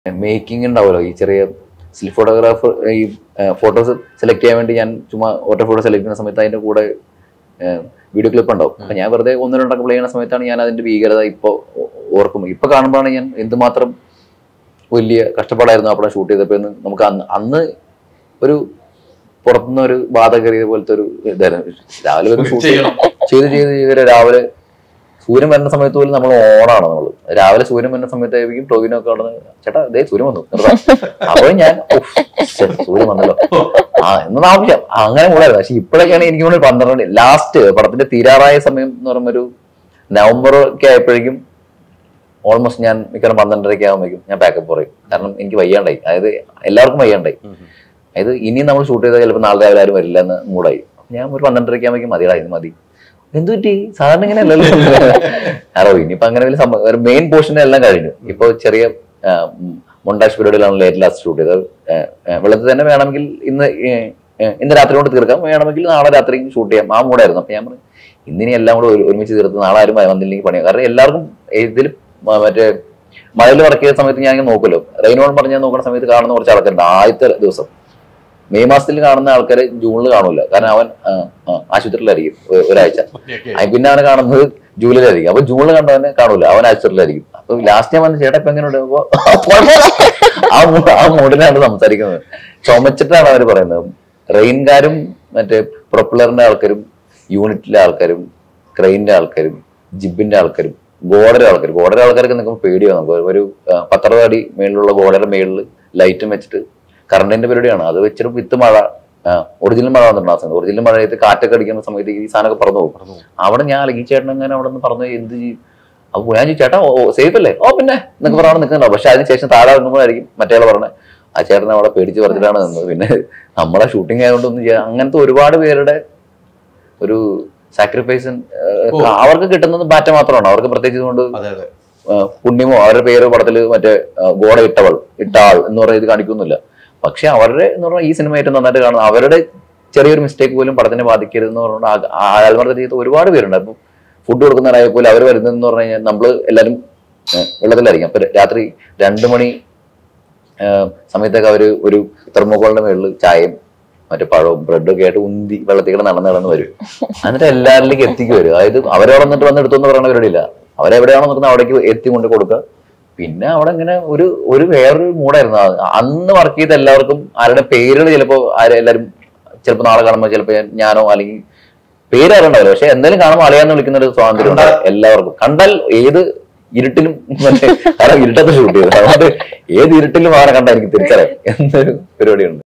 Making ഉണ്ടാവുമല്ലോ ഈ ചെറിയ സ്റ്റിൽ ഫോട്ടോഗ്രാഫർ ഈ ഫോട്ടോസ് സെലക്ട് ചെയ്യാൻ വേണ്ടി ഞാൻ ചുമ്മാ ഓട്ടോ ഫോട്ടോ സെലക്ട് ചെയ്യുന്ന സമയത്ത് അതിന്റെ കൂടെ വീഡിയോ ക്ലിപ്പ് ഉണ്ടാവും അപ്പൊ ഞാൻ വെറുതെ ഒന്ന് രണ്ടൊക്കെ പ്ലേ ചെയ്യുന്ന സമയത്താണ് ഞാൻ അതിന്റെ ഭീകരത ഇപ്പോൾ ഓർക്കും ഇപ്പൊ കാണുമ്പോഴാണ് ഞാൻ എന്തുമാത്രം വലിയ കഷ്ടപ്പാടായിരുന്നു അവിടെ ഷൂട്ട് ചെയ്തപ്പോൾ എന്ന് നമുക്ക് അന്ന് അന്ന് ഒരു പുറത്തുനിന്ന് ഒരു ബാധ കയറിയ പോലത്തെ ഒരു ഇതായിരുന്നു രാവിലെ ഒരു ഷൂട്ട് ചെയ്യണം. ചെയ്ത് ചെയ്ത് ചെയ്ത് രാവിലെ സൂര്യൻ വരുന്ന സമയത്ത് പോലും നമ്മൾ ഓണാണ് നമ്മൾ രാവിലെ സൂര്യൻ വരുന്ന സമയത്തായിരിക്കും ടോവിനോ ഒക്കെ അവിടെ ചേട്ടാ ദേ സൂര്യൻ വന്നു നിർത്താം അപ്പോൾ ഞാൻ ഉഫ്, ശ്ശെ, സൂര്യൻ വന്നല്ലോ ആ എന്നത് ആവശ്യം അങ്ങനെ കൂടായിരുന്നു പക്ഷെ ഇപ്പോഴൊക്കെയാണ് എനിക്ക് തോന്നുന്നത് പന്ത്രണ്ട് ലാസ്റ്റ് പടത്തിന്റെ തീരാറായ സമയം എന്ന് പറയുമ്പോൾ ഒരു നവംബർ ഒക്കെ ആയപ്പോഴേക്കും ഓൾമോസ്റ്റ് ഞാൻ മിക്കവാറും പന്ത്രണ്ടരയ്ക്ക് ആകുമ്പോഴേക്കും ഞാൻ പാക്കപ്പ് പറയും കാരണം എനിക്ക് വയ്യാണ്ടായി അതായത് എല്ലാവർക്കും വയ്യാണ്ടായി അതായത് ഇനി നമ്മൾ ഷൂട്ട് ചെയ്താൽ ചിലപ്പോൾ നാളെ രാവിലെ ആരും വരില്ല എന്ന് മൂടായി അപ്പൊ ഞാൻ ഒരു പന്ത്രണ്ടരയ്ക്ക് ആകുമ്പോഴേക്കും മതിയാ ഇത് മതി എന്തു പറ്റി സാധാരണ ഇങ്ങനെ അല്ലല്ലോ ആരോ ഇനിയിപ്പോ അങ്ങനെ വലിയ സംഭവം ഒരു മെയിൻ പോർഷൻ എല്ലാം കഴിഞ്ഞു ഇപ്പൊ ചെറിയ മൊണ്ടാഷ് പരിപാടിയിലാണ് ലേറ്റ് ലാസ്റ്റ് ഷൂട്ട് ചെയ്തത് ആ, ആ, വെള്ളത്തിൽ തന്നെ വേണമെങ്കിൽ ഇന്ന് ഏ, ഏ, ഇന്ന് രാത്രി കൊണ്ട് തീർക്കാം വേണമെങ്കിൽ നാളെ രാത്രി ഷൂട്ട് ചെയ്യാം ആ മൂടായിരുന്നു അപ്പൊ ഞാൻ പറഞ്ഞു ഇന്നിനി എല്ലാം കൂടെ ഒരു- ഒരുമിച്ച് തീർത്ത് നാളെ ആരും വന്നില്ലെങ്കിൽ പണിയാം കാരണം എല്ലാവർക്കും ഇതിൽ മറ്റേ മഴയിൽ വർക്ക് ചെയ്ത സമയത്ത് ഞാൻ ഇങ്ങനെ നോക്കുമല്ലോ റെയിനോൺ പറഞ്ഞ് ഞാൻ നോക്കുന്ന സമയത്ത് കാണുന്ന കുറച്ച് ആൾക്കാരുണ്ട് ആദ്യത്തെ ദിവസം മെയ് മാസത്തിൽ കാണുന്ന ആൾക്കാരെ ജൂണിൽ കാണൂല കാരണം അവൻ ആ, ആ, ആശുപത്രിയിലായിരിക്കും ഒ- ഒരാഴ്ച ആ, പിന്നെ അവനെ കാണുന്നത് ജൂലൈയിലായിരിക്കും അപ്പൊ ജൂണിൽ കണ്ടവനെ കാണൂല അവൻ ആശുപത്രിയിലായിരിക്കും അപ്പൊ ലാസ്റ്റ് ഞാൻ വന്ന ചേട്ടാ ഇപ്പൊ എങ്ങനെയുണ്ട് അപ്പൊ ആ മൂ- ആ മൂഡിലാണ് സംസാരിക്കുന്നത് ചുമച്ചിട്ടാണ് അവർ പറയുന്നത് റെയിൻകാരും മറ്റേ പ്രൊപ്പലറിന്റെ ആൾക്കാരും യൂണിറ്റിലെ ആൾക്കാരും ക്രെയിനിന്റെ ആൾക്കാരും ജിബിന്റെ ആൾക്കാരും ഗോഡയുടെ ആൾക്കാർ ഗോഡയുടെ ആൾക്കാർക്ക് നിൽക്കുമ്പോൾ പേടിയാണ് നമുക്ക് ഒരു ആ, പത്തറുപത് അടി മേളിലുള്ള ഗോഡയുടെ മേളിൽ ലൈറ്റും വെച്ചിട്ട് കറണ്ടിന്റെ പരിപാടിയാണ് അത് വെച്ചിട്ട് വിത്ത് മഴ ഒറിജിനൽ മഴ വന്നിട്ടുണ്ട് ആ സമയത്ത് ഒറിജിനൽ മഴയത്ത് കാറ്റൊക്കെ അടിക്കുന്ന സമയത്ത് ഈ സാധനമൊക്കെ പറന്നു പോകും അവിടെ ഞാൻ അല്ലെങ്കിൽ ചേട്ടൻ അങ്ങനെ അവിടെ നിന്ന് പറഞ്ഞു എന്ത് ചെയ്യും അപ്പൊ ഞാൻ ചോദിച്ചു ചേട്ടാ ഓ സേഫ് അല്ലേ ഓ പിന്നെ എന്നൊക്കെ പറഞ്ഞാണ് നിൽക്കുന്നുണ്ടോ പക്ഷെ അതിന് ശേഷം താഴെ ഇറങ്ങുമ്പോഴായിരിക്കും മറ്റേ പറഞ്ഞത് ആ ചേട്ടൻ അവിടെ പേടിച്ച് പറഞ്ഞിട്ടാണ് നിന്നത് പിന്നെ നമ്മളെ ഷൂട്ടിംഗ് ആയതുകൊണ്ട് ഒന്നും ചെയ്യാൻ അങ്ങനത്തെ ഒരുപാട് പേരുടെ ഒരു സാക്രിഫൈസ് ഓ. അവർക്ക് കിട്ടുന്നത് ബാറ്റ മാത്രമാണ് അവർക്ക് പ്രത്യേകിച്ച് ഇതുകൊണ്ട് അതെ അതെ ആ, പുണ്യമോ അവരുടെ പേര് പടത്തിൽ മറ്റേ ആ, ഗോഡ ഇട്ടവൾ ഇട്ട ആൾ എന്ന് പറയുന്നത് കാണിക്കുന്നില്ല പക്ഷെ അവരുടെ എന്ന് പറഞ്ഞാൽ ഈ സിനിമ ഏറ്റവും നന്നായിട്ട് കാണുന്നത് അവരുടെ ചെറിയൊരു മിസ്റ്റേക്ക് പോലും പടത്തിനെ ബാധിക്കരുതെന്ന് പറഞ്ഞുകൊണ്ട് ആത്മഹത്യ ചെയ്ത ഒരുപാട് പേരുണ്ട് അപ്പൊ ഫുഡ് കൊടുക്കുന്നവരായ പോലും അവർ വരുന്നതെന്ന് പറഞ്ഞു കഴിഞ്ഞാൽ നമ്മൾ എല്ലാവരും ആ, വെള്ളത്തിലായിരിക്കും അപ്പൊ രാത്രി രണ്ടു മണി ആ, സമയത്തൊക്കെ അവര് ഒരു തെർമോക്കോളിന്റെ മുകളിൽ ചായയും മറ്റേ പഴവും ബ്രെഡും ഒക്കെ ആയിട്ട് ഉന്തി വെള്ളത്തിൽ കൂടെ നടന്ന് നടന്ന് വരും എന്നിട്ട് എല്ലാവരിലേക്ക് എത്തിക്ക് വരും അതായത് അവരവിടെ വന്നിട്ട് വന്ന് എടുത്തെന്ന് പറയുന്ന പരിപാടിയില്ല അവരെവിടെയാണോ നിൽക്കുന്നത് അവിടേക്ക് എത്തി കൊണ്ട് കൊടുക്കുക പിന്നെ അവിടെ ഇങ്ങനെ ഒരു ഒരു വേറൊരു മൂടായിരുന്നു ആ- അന്ന് വർക്ക് ചെയ്ത എല്ലാവർക്കും ആരുടെ പേരുകൾ ചിലപ്പോൾ ആരെ എല്ലാവരും ചിലപ്പോൾ നാളെ കാണുമ്പോൾ ചിലപ്പോൾ ഞാനോ അല്ലെങ്കിൽ പേര് അറിയണ്ടാവില്ല പക്ഷെ എന്തായാലും കാണുമ്പോൾ അറിയാന്ന് വിളിക്കുന്ന ഒരു സ്വാതന്ത്ര്യം ഉണ്ട് എല്ലാവർക്കും കണ്ടാൽ ഏത് ഇരുട്ടിലും മറ്റേ കാരണം ഇരുട്ടത്ത് ഷൂട്ട് ചെയ്തത് അതുകൊണ്ട് ഏത് ഇരുട്ടിലും ആരെ കണ്ടാൽ എനിക്ക് തിരിച്ചറിയാം എന്നൊരു പരിപാടിയുണ്ട്